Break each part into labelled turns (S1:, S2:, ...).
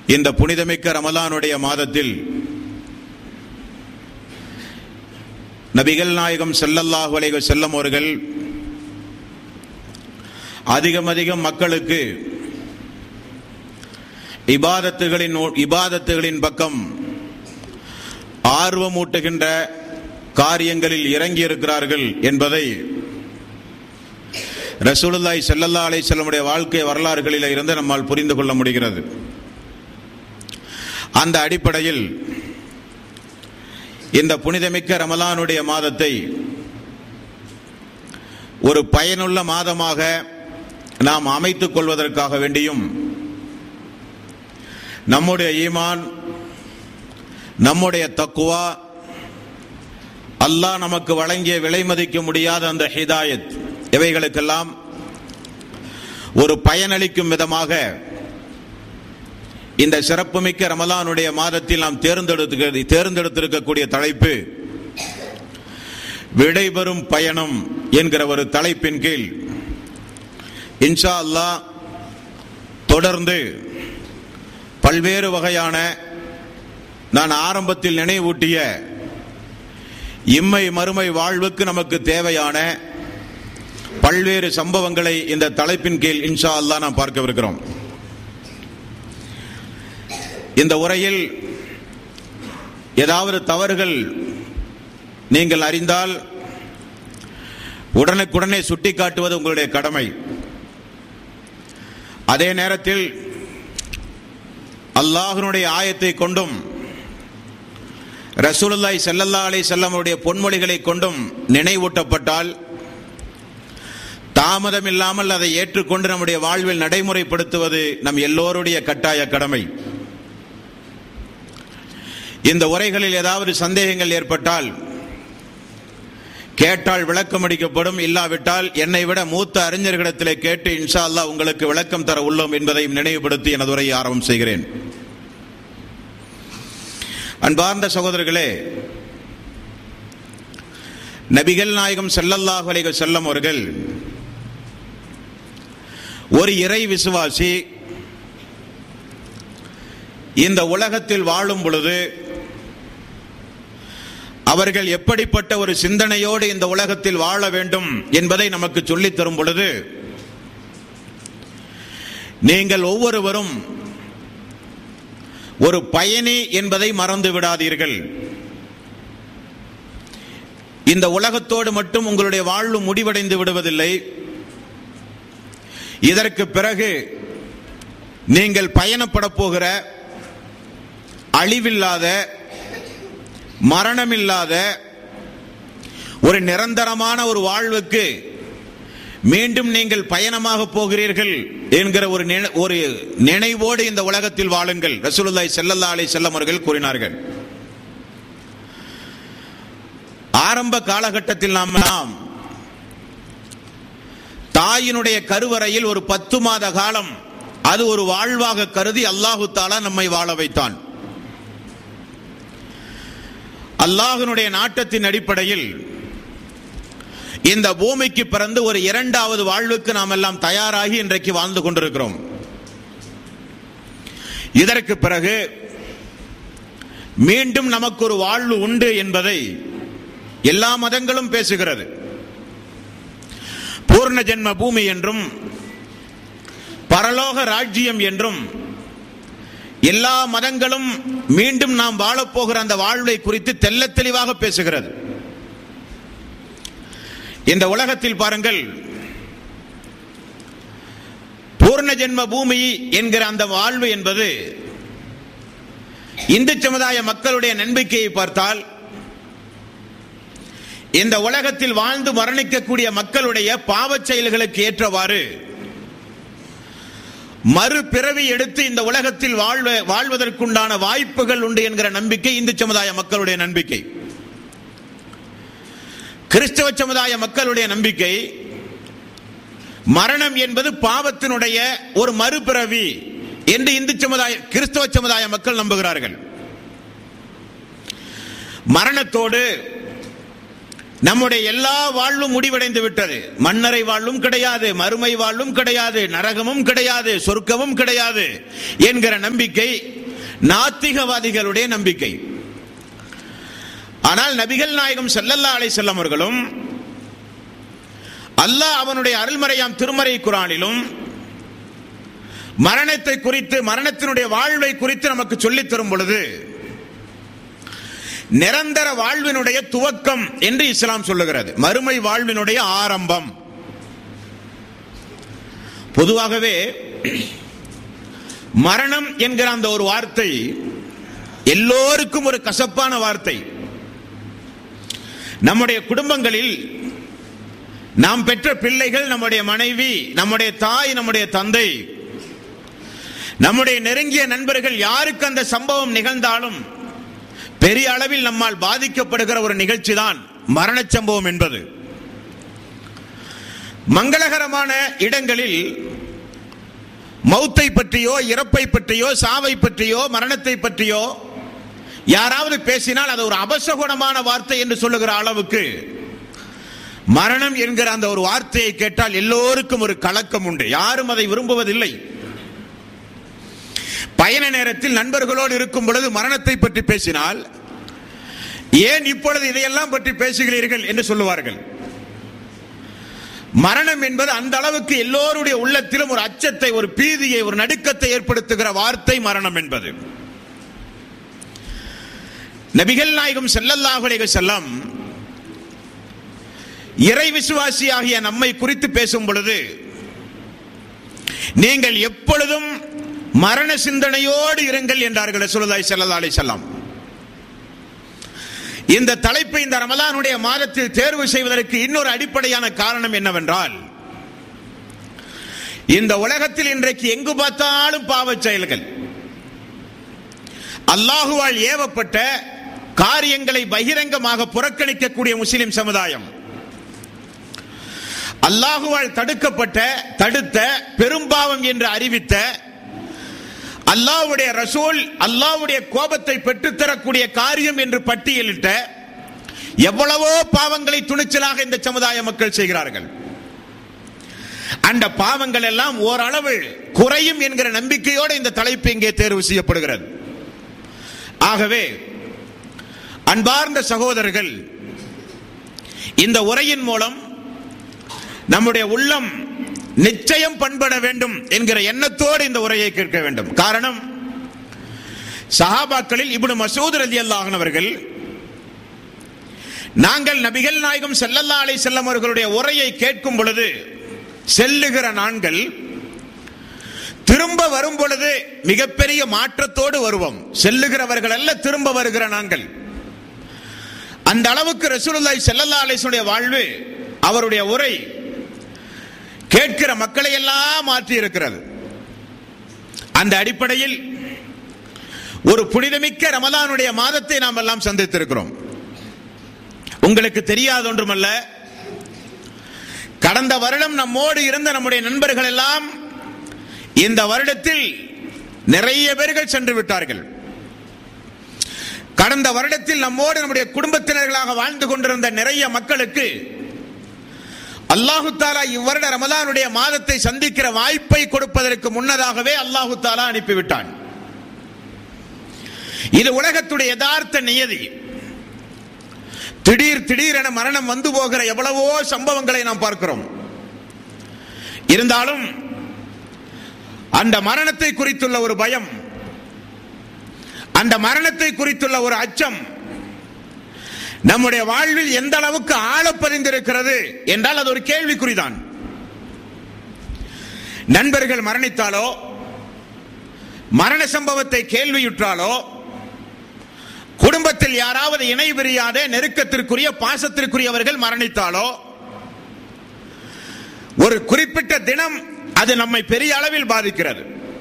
S1: இந்த புனிதமிக்க ரமலானுடைய மாதத்தில் நபிகள் நாயகம் ஸல்லல்லாஹு அலைஹி வஸல்லம் அவர்கள் அதிகம் அதிகம் மக்களுக்கு இபாதத்துகளின் இபாதத்துகளின் பக்கம் ஆர்வமூட்டுகின்ற காரியங்களில் இறங்கி இருக்கிறார்கள் என்பதை ரசூலுல்லாஹி ஸல்லல்லாஹு அலைஹி வஸல்லமுடைய வாழ்க்கை வரலாறுகளில் இருந்து நம்மால் புரிந்து கொள்ள முடிகிறது அந்த அடிப்படையில் இந்த புனிதமிக்க ரமலானுடைய மாதத்தை ஒரு பயனுள்ள மாதமாக நாம் அமைத்துக் கொள்வதற்காக வேண்டியும் நம்முடைய ஈமான் நம்முடைய தக்குவா அல்லாஹ் நமக்கு வழங்கிய விலை மதிக்க முடியாத அந்த ஹிதாயத் இவைகளுக்கெல்லாம் ஒரு பயனளிக்கும் விதமாக இந்த சிறப்புமிக்க ரமலானுடைய மாதத்தில் நாம் தேர்ந்தெடுத்து தேர்ந்தெடுத்திருக்கக்கூடிய தலைப்பு விடைபெறும் பயணம் என்கிற ஒரு தலைப்பின் கீழ் இன்ஷா அல்லாஹ் தொடர்ந்து பல்வேறு வகையான நான் ஆரம்பத்தில் நினைவூட்டிய இம்மை மறுமை வாழ்வுக்கு நமக்கு தேவையான பல்வேறு சம்பவங்களை இந்த தலைப்பின் கீழ் இன்ஷா அல்லாஹ் நாம் பார்க்கவிருக்கிறோம் இந்த உரையில் ஏதாவது தவறுகள் நீங்கள் அறிந்தால் உடனுக்குடனே சுட்டிக்காட்டுவது உங்களுடைய கடமை அதே நேரத்தில் அல்லாஹனுடைய ஆயத்தை கொண்டும் ரசூலுல்லாய் செல்லல்லா அலை செல்லமுடைய பொன்மொழிகளை கொண்டும் நினைவூட்டப்பட்டால் தாமதம் இல்லாமல் அதை ஏற்றுக்கொண்டு நம்முடைய வாழ்வில் நடைமுறைப்படுத்துவது நம் எல்லோருடைய கட்டாய கடமை இந்த உரைகளில் ஏதாவது சந்தேகங்கள் ஏற்பட்டால் கேட்டால் விளக்கம் அளிக்கப்படும் இல்லாவிட்டால் என்னை விட மூத்த அறிஞர்களிடத்திலே கேட்டு இன்ஷா அல்லாஹ் உங்களுக்கு விளக்கம் தர உள்ளோம் என்பதையும் நினைவுபடுத்தி எனது உரையை ஆரம்பம் செய்கிறேன் அன்பார்ந்த சகோதரர்களே நபிகள் நாயகம் செல்லல்லாஹு அலைஹி செல்லம் அவர்கள் ஒரு இறை விசுவாசி இந்த உலகத்தில் வாழும் பொழுது அவர்கள் எப்படிப்பட்ட ஒரு சிந்தனையோடு இந்த உலகத்தில் வாழ வேண்டும் என்பதை நமக்கு சொல்லித் தரும் பொழுது நீங்கள் ஒவ்வொருவரும் ஒரு பயணி என்பதை மறந்து விடாதீர்கள் இந்த உலகத்தோடு மட்டும் உங்களுடைய வாழ்வு முடிவடைந்து விடுவதில்லை இதற்கு பிறகு நீங்கள் பயணப்பட போகிற அழிவில்லாத மரணமில்லாத ஒரு நிரந்தரமான ஒரு வாழ்வுக்கு மீண்டும் நீங்கள் பயணமாக போகிறீர்கள் என்கிற ஒரு ஒரு நினைவோடு இந்த உலகத்தில் வாழுங்கள் ரசூலுல்லாய் செல்லல்லா அலை செல்லம் அவர்கள் கூறினார்கள் ஆரம்ப காலகட்டத்தில் நாம் நாம் தாயினுடைய கருவறையில் ஒரு பத்து மாத காலம் அது ஒரு வாழ்வாக கருதி அல்லாஹு தாலா நம்மை வாழ வைத்தான் அல்லாஹனுடைய நாட்டத்தின் அடிப்படையில் இந்த பூமிக்கு பிறந்து ஒரு இரண்டாவது வாழ்வுக்கு நாம் எல்லாம் தயாராகி இன்றைக்கு வாழ்ந்து கொண்டிருக்கிறோம் இதற்கு பிறகு மீண்டும் நமக்கு ஒரு வாழ்வு உண்டு என்பதை எல்லா மதங்களும் பேசுகிறது பூர்ண ஜென்ம பூமி என்றும் பரலோக ராஜ்யம் என்றும் எல்லா மதங்களும் மீண்டும் நாம் வாழப்போகிற அந்த வாழ்வை குறித்து தெல்ல தெளிவாக பேசுகிறது இந்த உலகத்தில் பாருங்கள் பூர்ண ஜென்ம பூமி என்கிற அந்த வாழ்வு என்பது இந்து சமுதாய மக்களுடைய நம்பிக்கையை பார்த்தால் இந்த உலகத்தில் வாழ்ந்து மரணிக்கக்கூடிய மக்களுடைய பாவச் செயல்களுக்கு ஏற்றவாறு மறுபிறவி எடுத்து இந்த உலகத்தில் வாழ்வ வாழ்வதற்குண்டான வாய்ப்புகள் உண்டு என்கிற நம்பிக்கை இந்து சமுதாய மக்களுடைய நம்பிக்கை கிறிஸ்தவ சமுதாய மக்களுடைய நம்பிக்கை மரணம் என்பது பாவத்தினுடைய ஒரு மறுபிறவி என்று இந்து சமுதாய கிறிஸ்தவ சமுதாய மக்கள் நம்புகிறார்கள் மரணத்தோடு நம்முடைய எல்லா வாழ்வும் முடிவடைந்து விட்டது மன்னரை வாழ்வும் கிடையாது மறுமை வாழ்வும் கிடையாது நரகமும் கிடையாது சொர்க்கமும் கிடையாது என்கிற நம்பிக்கை நாத்திகவாதிகளுடைய நம்பிக்கை ஆனால் நபிகள் நாயகம் ஸல்லல்லாஹு அலைஹி வஸல்லம் அவர்களும் அல்லாஹ் அவனுடைய அருள்மறையாம் திருமறை குரானிலும் மரணத்தை குறித்து மரணத்தினுடைய வாழ்வை குறித்து நமக்கு சொல்லித் தரும் பொழுது நிரந்தர வாழ்வினுடைய துவக்கம் என்று இஸ்லாம் சொல்லுகிறது மறுமை வாழ்வினுடைய ஆரம்பம் பொதுவாகவே மரணம் என்கிற அந்த ஒரு வார்த்தை எல்லோருக்கும் ஒரு கசப்பான வார்த்தை நம்முடைய குடும்பங்களில் நாம் பெற்ற பிள்ளைகள் நம்முடைய மனைவி நம்முடைய தாய் நம்முடைய தந்தை நம்முடைய நெருங்கிய நண்பர்கள் யாருக்கு அந்த சம்பவம் நிகழ்ந்தாலும் பெரிய அளவில் நம்மால் பாதிக்கப்படுகிற ஒரு நிகழ்ச்சி தான் மரண சம்பவம் என்பது மங்களகரமான இடங்களில் மௌத்தை பற்றியோ இறப்பை பற்றியோ சாவை பற்றியோ மரணத்தை பற்றியோ யாராவது பேசினால் அது ஒரு அபசகுணமான வார்த்தை என்று சொல்லுகிற அளவுக்கு மரணம் என்கிற அந்த ஒரு வார்த்தையை கேட்டால் எல்லோருக்கும் ஒரு கலக்கம் உண்டு யாரும் அதை விரும்புவதில்லை பயண நேரத்தில் நண்பர்களோடு இருக்கும் பொழுது மரணத்தை பற்றி பேசினால் ஏன் இப்பொழுது இதையெல்லாம் பற்றி பேசுகிறீர்கள் என்று சொல்லுவார்கள் மரணம் என்பது அந்த அளவுக்கு எல்லோருடைய உள்ளத்திலும் ஒரு அச்சத்தை ஒரு பீதியை ஒரு நடுக்கத்தை ஏற்படுத்துகிற வார்த்தை மரணம் என்பது நபிகள் நாயகம் ஸல்லல்லாஹு அலைஹி வஸல்லம் இறை விசுவாசியாகிய நம்மை குறித்து பேசும் பொழுது நீங்கள் எப்பொழுதும் மரண சிந்தனையோடு இருங்கள் என்றார்கள் ரசூலுல்லாஹி ஸல்லல்லாஹு அலைஹி வஸல்லம் இந்த தலைப்பை இந்த ரமலானுடைய மாதத்தில் தேர்வு செய்வதற்கு இன்னொரு அடிப்படையான காரணம் என்னவென்றால் இந்த உலகத்தில் இன்றைக்கு எங்கு பார்த்தாலும் பாவச் செயல்கள் அல்லாஹுவால் ஏவப்பட்ட காரியங்களை பகிரங்கமாக புறக்கணிக்கக்கூடிய முஸ்லிம் சமுதாயம் அல்லாஹுவால் தடுக்கப்பட்ட தடுத்த பெரும்பாவம் என்று அறிவித்த அல்லாஹ்வுடைய ரசூல் அல்லாஹ்வுடைய கோபத்தை பெற்றுத்தரக்கூடிய காரியம் என்று பட்டியலிட்ட எவ்வளவோ பாவங்களை துணிச்சலாக இந்த சமுதாய மக்கள் செய்கிறார்கள் அந்த பாவங்கள் எல்லாம் ஓரளவு குறையும் என்கிற நம்பிக்கையோடு இந்த தலைப்பு இங்கே தேர்வு செய்யப்படுகிறது ஆகவே அன்பார்ந்த சகோதரர்கள் இந்த உரையின் மூலம் நம்முடைய உள்ளம் நிச்சயம் பண்பட வேண்டும் என்கிற எண்ணத்தோடு இந்த உரையை கேட்க வேண்டும் காரணம் சஹாபாக்களில் இப்னு மசூத் ரலியல்லாஹு அவர்கள் நாங்கள் நபிகள் நாயகம் ஸல்லல்லாஹு அலைஹி வஸல்லம் அவர்களுடைய உரையை கேட்கும் பொழுது செல்லுகிற நான்கள் திரும்ப வரும் பொழுது மிகப்பெரிய மாற்றத்தோடு வருவோம் செல்லுகிறவர்கள் அல்ல திரும்ப வருகிற நாங்கள் அந்த அளவுக்கு ரசூலுல்லாஹி ஸல்லல்லாஹு அலைஹி வஸல்லம் வாழ்வு அவருடைய உரை கேட்கிற மக்களை எல்லாம் மாற்றி இருக்கிறது அந்த அடிப்படையில் ஒரு புனிதமிக்க ரமலானுடைய மாதத்தை நாம் எல்லாம் சந்தித்திருக்கிறோம் உங்களுக்கு தெரியாத ஒன்றுமல்ல கடந்த வருடம் நம்மோடு இருந்த நம்முடைய நண்பர்கள் எல்லாம் இந்த வருடத்தில் நிறைய பேர்கள் சென்று விட்டார்கள் கடந்த வருடத்தில் நம்மோடு நம்முடைய குடும்பத்தினர்களாக வாழ்ந்து கொண்டிருந்த நிறைய மக்களுக்கு அல்லாஹு தாலா இவ்வருட ரமலானுடைய மாதத்தை சந்திக்கிற வாய்ப்பை கொடுப்பதற்கு முன்னதாகவே அல்லாஹு தாலா அனுப்பிவிட்டான் இது உலகத்துடைய யதார்த்த நியதி திடீர் திடீரென மரணம் வந்து போகிற எவ்வளவோ சம்பவங்களை நாம் பார்க்கிறோம் இருந்தாலும் அந்த மரணத்தை குறித்துள்ள ஒரு பயம் அந்த மரணத்தை குறித்துள்ள ஒரு அச்சம் நம்முடைய வாழ்வில் எந்த அளவுக்கு ஆழப்பறிந்திருக்கிறது என்றால் அது ஒரு கேள்விக்குறிதான் நண்பர்கள் மரணித்தாலோ மரண சம்பவத்தை கேள்வியுற்றாலோ குடும்பத்தில் யாராவது இணை பிரியாத நெருக்கத்திற்குரிய பாசத்திற்குரியவர்கள் மரணித்தாலோ ஒரு குறிப்பிட்ட தினம் அது நம்மை பெரிய அளவில் பாதிக்கிறது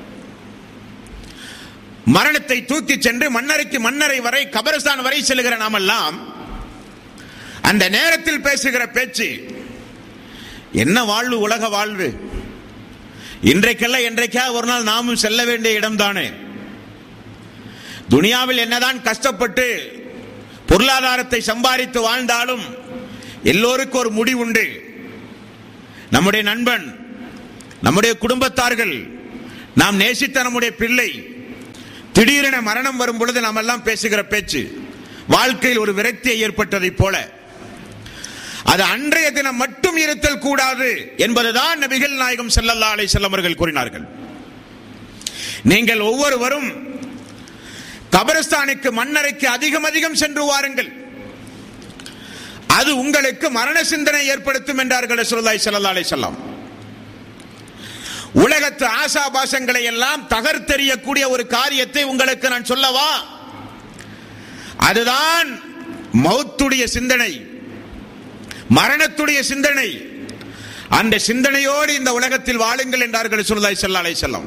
S1: மரணத்தை தூக்கி சென்று மன்னரைக்கு மன்னரை வரை கபரஸ்தான் வரை செல்கிற நாமெல்லாம் அந்த நேரத்தில் பேசுகிற பேச்சு என்ன வாழ்வு உலக வாழ்வு இன்றைக்கல்ல என்றைக்கா ஒரு நாள் நாமும் செல்ல வேண்டிய இடம்தானே துனியாவில் என்னதான் கஷ்டப்பட்டு பொருளாதாரத்தை சம்பாதித்து வாழ்ந்தாலும் எல்லோருக்கும் ஒரு முடிவுண்டு நம்முடைய நண்பன் நம்முடைய குடும்பத்தார்கள் நாம் நேசித்த நம்முடைய பிள்ளை திடீரென மரணம் வரும் பொழுது நாம் எல்லாம் பேசுகிற பேச்சு வாழ்க்கையில் ஒரு விரக்தியை ஏற்பட்டதைப் போல அது அன்றைய தினம் மட்டும் இருத்தல் கூடாது என்பதுதான் நபிகள் நாயகம் ஸல்லல்லாஹு அலைஹி வஸல்லம் அவர்கள் கூறினார்கள் நீங்கள் ஒவ்வொருவரும் கபரஸ்தானுக்கு மண்ணறைக்கு அதிகம் அதிகம் சென்று வாருங்கள் அது உங்களுக்கு மரண சிந்தனை ஏற்படுத்தும் என்றார்கள் ரசூலுல்லாஹி ஸல்லல்லாஹு அலைஹி வஸல்லம் உலகத்து ஆசாபாசங்களை எல்லாம் தகர்த்தெறியக்கூடிய ஒரு காரியத்தை உங்களுக்கு நான் சொல்லவா அதுதான் மௌத்துடைய சிந்தனை மரணத்துடைய சிந்தனை அந்த சிந்தனையோடு இந்த உலகத்தில் வாழுங்கள் என்றார்கள் ரசூலுல்லாஹி ஸல்லல்லாஹு அலைஹி வஸல்லம்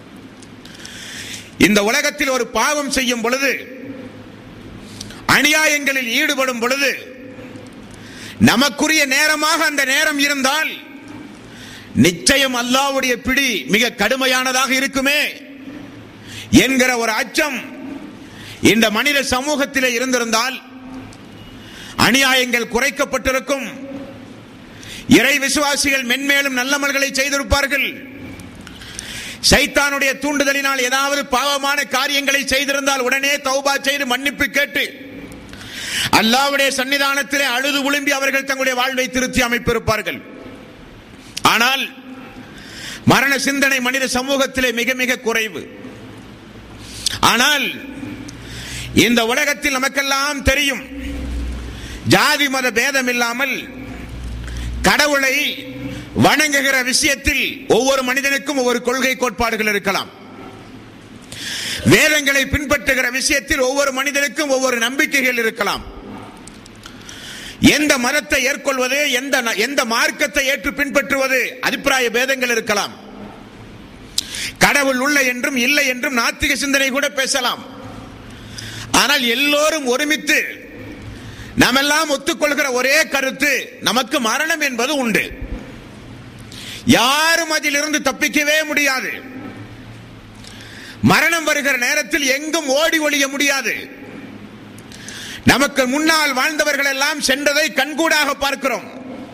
S1: இந்த உலகத்தில் ஒரு பாவம் செய்யும் பொழுது அநியாயங்களில் ஈடுபடும் பொழுது நமக்குரிய நேரமாக அந்த நேரம் இருந்தால் நிச்சயம் அல்லாஹ்வுடைய பிடி மிக கடுமையானதாக இருக்குமே என்கிற ஒரு அச்சம் இந்த மனித சமூகத்திலே இருந்திருந்தால் அநியாயங்கள் குறைக்கப்பட்டிருக்கும் இறை விசுவாசிகள் மென்மேலும் நல்லமல்களை செய்திருப்பார்கள் சைத்தானுடைய தூண்டுதலினால் ஏதாவது பாவமான காரியங்களை செய்திருந்தால் உடனே தௌபா செய்து மன்னிப்பு கேட்டு அல்லாவுடைய சன்னிதானத்திலே அழுது உளும்பி அவர்கள் தங்களுடைய வாழ்வை திருத்தி அமைப்பிருப்பார்கள் ஆனால் மரண சிந்தனை மனித சமூகத்திலே மிக மிக குறைவு ஆனால் இந்த உலகத்தில் நமக்கெல்லாம் தெரியும் ஜாதி மத பேதம் இல்லாமல் கடவுளை வணங்குகிற விஷயத்தில் ஒவ்வொரு மனிதனுக்கும் ஒவ்வொரு கொள்கை கோட்பாடுகள் இருக்கலாம் வேதங்களை பின்பற்றுகிற விஷயத்தில் ஒவ்வொரு மனிதனுக்கும் ஒவ்வொரு நம்பிக்கைகள் இருக்கலாம் எந்த மதத்தை ஏற்கொள்வது எந்த ந- எந்த மார்க்கத்தை ஏற்று பின்பற்றுவது அபிப்பிராய பேதங்கள் இருக்கலாம் கடவுள் உள்ள என்றும் இல்லை என்றும் நாத்திக சிந்தனை கூட பேசலாம் ஆனால் எல்லோரும் ஒருமித்து நாமெல்லாம் ஒத்துக்கொள்கிற ஒரே கருத்து நமக்கு மரணம் என்பது உண்டு யாரும் அதிலிருந்து தப்பிக்கவே முடியாது மரணம் வருகிற நேரத்தில் எங்கும் ஓடி ஒளிய முடியாது நமக்கு முன்னால் வாழ்ந்தவர்கள் எல்லாம் சென்றதை கண்கூடாக பார்க்கிறோம்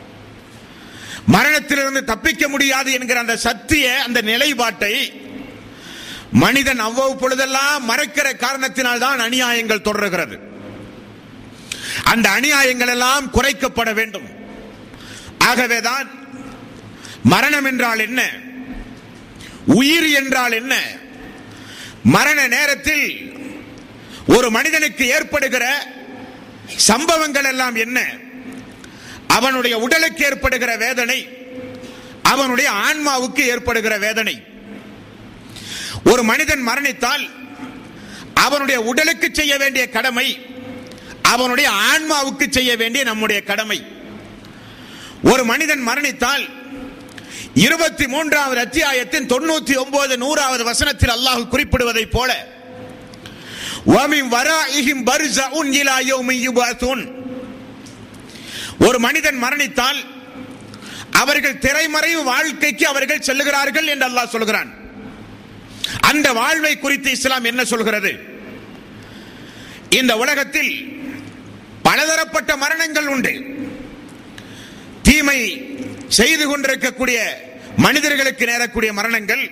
S1: மரணத்திலிருந்து தப்பிக்க முடியாது என்கிற அந்த சத்திய அந்த நிலைப்பாட்டை மனிதன் அவ்வளவு பொழுதெல்லாம் மறைக்கிற காரணத்தினால் தான் அநியாயங்கள் தொடர்கிறது அந்த அநியாயங்கள் எல்லாம் குறைக்கப்பட வேண்டும் ஆகவேதான் மரணம் என்றால் என்ன உயிர் என்றால் என்ன மரண நேரத்தில் ஒரு மனிதனுக்கு ஏற்படுகிற சம்பவங்கள் எல்லாம் என்ன அவனுடைய உடலுக்கு ஏற்படுகிற வேதனை அவனுடைய ஆன்மாவுக்கு ஏற்படுகிற வேதனை ஒரு மனிதன் மரணித்தால் அவனுடைய உடலுக்கு செய்ய வேண்டிய கடமை அவனுடைய ஆன்மாவுக்கு செய்ய வேண்டிய நம்முடைய கடமை ஒரு மனிதன் மரணித்தால் இருபத்தி மூன்றாவது அத்தியாயத்தின் தொண்ணூத்தி ஒன்பது நூறாவது வசனத்தில் அல்லாஹ் குறிப்பிடுவதைப் போல وَمِنْ وَرَائِهِمْ بَرْزَخٌ إِلَى يَوْمِ يُبْعَثُونَ ஒரு மனிதன் மரணித்தால் அவர்கள் திரைமறைவு வாழ்க்கைக்கு அவர்கள் செல்லுகிறார்கள் என்று அல்லாஹ் சொல்கிறான் அந்த வாழ்வை குறித்து இஸ்லாம் என்ன சொல்கிறது இந்த உலகத்தில் பலதரப்பட்ட மரணங்கள் உண்டு தீமை செய்து கொண்டிருக்கக்கூடிய மனிதர்களுக்கு நேரக்கூடிய மரணங்கள்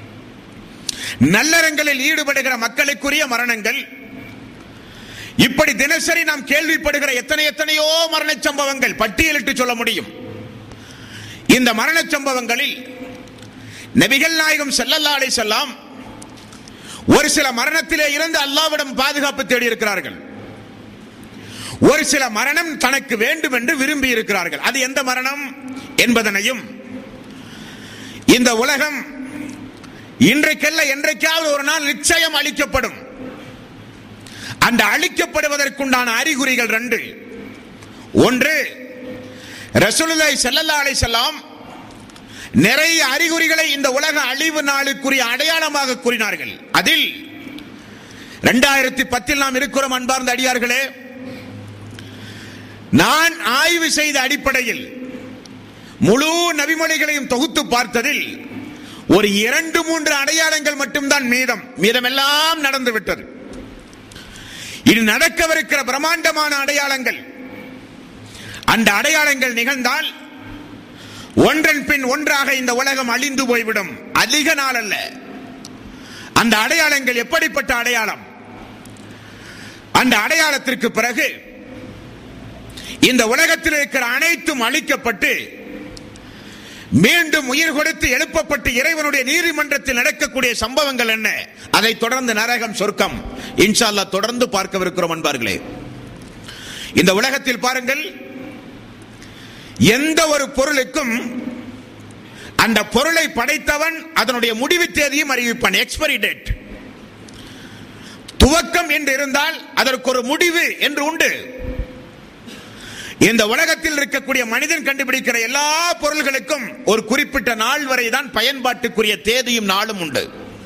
S1: நல்லறங்களில் ஈடுபடுகிற மக்களுக்குரிய மரணங்கள் இப்படி தினசரி நாம் கேள்விப்படுகிற எத்தனை எத்தனையோ மரண சம்பவங்கள் பட்டியலிட்டு சொல்ல முடியும் இந்த மரண சம்பவங்களில் நபிகள் நாயகம் ஸல்லல்லாஹு அலைஹி செல்லாம் ஒரு சில மரணத்திலே இருந்து அல்லாவிடம் பாதுகாப்பு தேடி இருக்கிறார்கள் ஒரு சில மரணம் தனக்கு வேண்டும் என்று விரும்பி இருக்கிறார்கள் அது எந்த மரணம் என்பதனையும் இந்த உலகம் இன்றைக்கல்ல என்றைக்காவது ஒரு நாள் நிச்சயம் அளிக்கப்படும் அந்த அழிக்கப்படுவதற்குண்டான அறிகுறிகள் ரெண்டு ஒன்று ரசூலுல்லாஹி ஸல்லல்லாஹு அலைஹி வஸல்லம் நிறைய அறிகுறிகளை இந்த உலக அழிவு நாளுக்குரிய அடையாளமாக கூறினார்கள் அதில் இரண்டாயிரத்தி பத்தில் நாம் இருக்கிறோம் அன்பார்ந்த அடியார்களே நான் ஆய்வு செய்த அடிப்படையில் முழு நபிமொழிகளையும் தொகுத்து பார்த்ததில் ஒரு இரண்டு மூன்று அடையாளங்கள் மட்டும்தான் மீதம் மீதமெல்லாம் நடந்து விட்டது இது நடக்கவிருக்கிற பிரம்மாண்டமான அடையாளங்கள் அந்த அடையாளங்கள் நிகழ்ந்தால் ஒன்றன் பின் ஒன்றாக இந்த உலகம் அழிந்து போய்விடும் அதிக நாள் அல்ல அந்த அடையாளங்கள் எப்படிப்பட்ட அடையாளம் அந்த அடையாளத்திற்கு பிறகு இந்த உலகத்தில் இருக்கிற அனைத்தும் அழிக்கப்பட்டு மீண்டும் உயிர் கொடுத்து எழுப்பப்பட்டு இறைவனுடைய நீதிமன்றத்தில் நடக்கக்கூடிய சம்பவங்கள் என்ன அதை தொடர்ந்து நரகம் சொர்க்கம் இன்ஷா அல்லாஹ் தொடர்ந்து பார்க்கவிருக்கிறோம் அன்பார்களே இந்த உலகத்தில் பாருங்கள் எந்த ஒரு பொருளுக்கும் அந்த பொருளை படைத்தவன் அதனுடைய முடிவு தேதியும் அறிவிப்பான் எக்ஸ்பைரி டேட் துவக்கம் என்று இருந்தால் அதற்கு ஒரு முடிவு என்று உண்டு இந்த உலகத்தில் இருக்கக்கூடிய மனிதன் கண்டுபிடிக்கிற எல்லா பொருள்களுக்கும் ஒரு குறிப்பிட்ட நாள் வரை தான் பயன்பாட்டுக்குரிய தேதியும் நாளும் உண்டு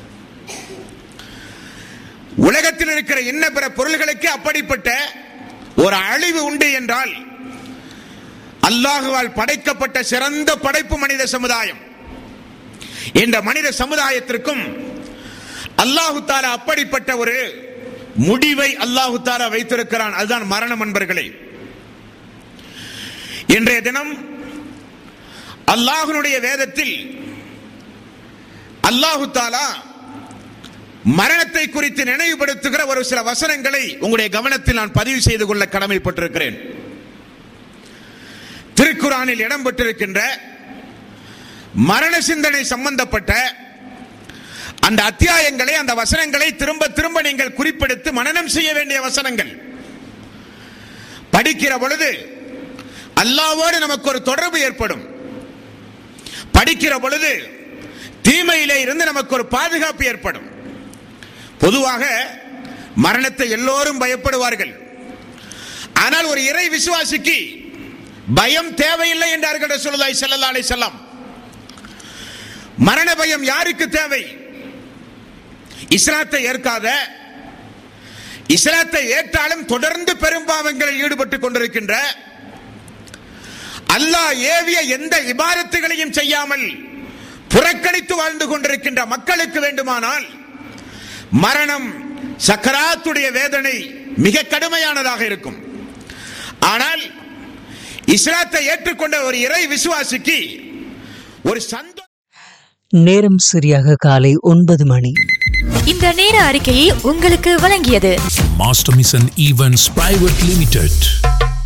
S1: உலகத்தில் இருக்கிற இன்ன பிற பொருள்களுக்கு அப்படிப்பட்ட ஒரு அழிவு உண்டு என்றால் அல்லாஹுவால் படைக்கப்பட்ட சிறந்த படைப்பு மனித சமுதாயம் இந்த மனித சமுதாயத்திற்கும் அல்லாஹு தாலா அப்படிப்பட்ட ஒரு முடிவை அல்லாஹு தாலா வைத்திருக்கிறான் அதுதான் மரணம் என்பர்களே இன்றைய தினம் அல்லாஹுனுடைய வேதத்தில் அல்லாஹு தாலா மரணத்தை குறித்து நினைவுபடுத்துகிற ஒரு சில வசனங்களை உங்களுடைய கவனத்தில் நான் பதிவு செய்து கொள்ள கடமைப்பட்டிருக்கிறேன் திருக்குறானில் இடம்பெற்றிருக்கின்ற மரண சிந்தனை சம்பந்தப்பட்ட அந்த அத்தியாயங்களை அந்த வசனங்களை திரும்ப திரும்ப நீங்கள் குறிப்பெடுத்து மனனம் செய்ய வேண்டிய வசனங்கள் படிக்கிற பொழுது அல்லாவோடு நமக்கு ஒரு தொடர்பு ஏற்படும் படிக்கிற பொழுது தீமையிலே இருந்து நமக்கு ஒரு பாதுகாப்பு ஏற்படும் பொதுவாக மரணத்தை எல்லோரும் பயப்படுவார்கள் ஆனால் ஒரு இறை விசுவாசிக்கு பயம் தேவையில்லை என்றார்கள் ரசூலுல்லாஹி ஸல்லல்லாஹு அலைஹி வஸல்லம் மரண பயம் யாருக்கு தேவை இஸ்லாத்தை ஏற்காத இஸ்லாத்தை ஏற்றாலும் தொடர்ந்து பெரும்பாவங்களில் ஈடுபட்டுக் கொண்டிருக்கின்ற அல்லாஹ் ஏவிய எந்த இபாரத்துகளையும் செய்யாமல் புறக்கணித்து வாழ்ந்து கொண்டிருக்கின்ற மக்களுக்கு வேண்டுமானால் மரணம் சக்கராத்துடைய வேதனை மிக கடுமையானதாக இருக்கும் ஆனால் இஸ்லாத்தை ஏற்றுக்கொண்ட ஒரு இறை விசுவாசிக்கு ஒரு சந்தோ
S2: நேரம் சரியாக காலை ஒன்பது மணி
S3: இந்த நேர அறிக்கையை உங்களுக்கு வழங்கியது
S4: Master Mission Events Private Limited.